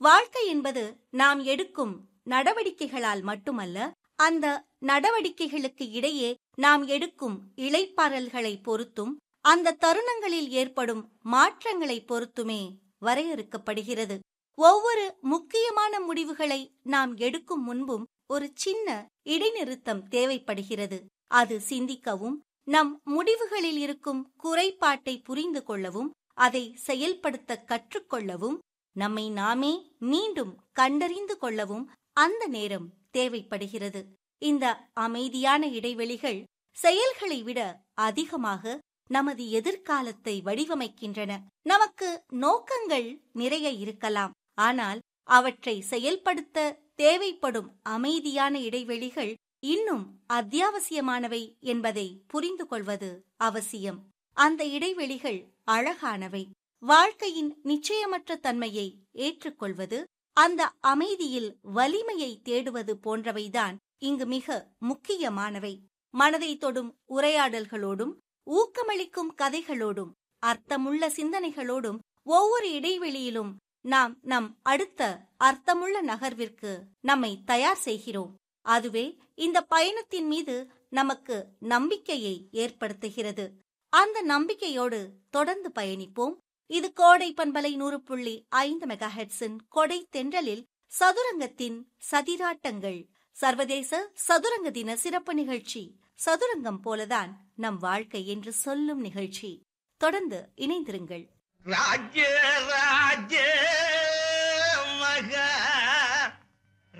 வாழ்க்கை என்பது நாம் எடுக்கும் நடவடிக்கைகளால் மட்டுமல்ல அந்த நடவடிக்கைகளுக்கு இடையே நாம் எடுக்கும் இளைப்பாறல்களை பொறுத்தும் அந்த தருணங்களில் ஏற்படும் மாற்றங்களை பொறுத்துமே வரையறுக்கப்படுகிறது ஒவ்வொரு முக்கியமான முடிவுகளை நாம் எடுக்கும் முன்பும் ஒரு சின்ன இடைநிறுத்தம் தேவைப்படுகிறது அது சிந்திக்கவும் நம் முடிவுகளில் இருக்கும் குறைபாட்டை புரிந்து கொள்ளவும் அதை செயல்படுத்த கற்றுக்கொள்ளவும் நம்மை நாமே மீண்டும் கண்டறிந்து கொள்ளவும் அந்த நேரம் தேவைப்படுகிறது இந்த அமைதியான இடைவெளிகள் செயல்களை விட அதிகமாக நமது எதிர்காலத்தை வடிவமைக்கின்றன நமக்கு நோக்கங்கள் நிறைய இருக்கலாம் ஆனால் அவற்றை செயல்படுத்த தேவைப்படும் அமைதியான இடைவெளிகள் இன்னும் அத்தியாவசியமானவை என்பதை புரிந்து கொள்வது அவசியம் அந்த இடைவெளிகள் அழகானவை வாழ்க்கையின் நிச்சயமற்ற தன்மையை ஏற்றுக்கொள்வது அந்த அமைதியில் வலிமையை தேடுவது போன்றவைதான் இங்கு மிக முக்கியமானவை மனதை தொடும் உரையாடல்களோடும் ஊக்கமளிக்கும் கதைகளோடும் அர்த்தமுள்ள சிந்தனைகளோடும் ஒவ்வொரு இடைவெளியிலும் நாம் நம் அடுத்த அர்த்தமுள்ள நகர்விற்கு நம்மை தயார் செய்கிறோம் அதுவே இந்த பயணத்தின் மீது நமக்கு நம்பிக்கையை ஏற்படுத்துகிறது அந்த நம்பிக்கையோடு தொடர்ந்து பயணிப்போம் இது கோடை பண்பலை நூறு புள்ளி ஐந்து மெகா ஹெட்ஸின் கொடை தென்றலில் சதுரங்கத்தின் சதிராட்டங்கள் சர்வதேச சதுரங்க தின சிறப்பு நிகழ்ச்சி சதுரங்கம் போலதான் நம் வாழ்க்கை என்று சொல்லும் நிகழ்ச்சி தொடர்ந்து இணைந்திருங்கள் ராஜ்ய ராஜ்ய மகா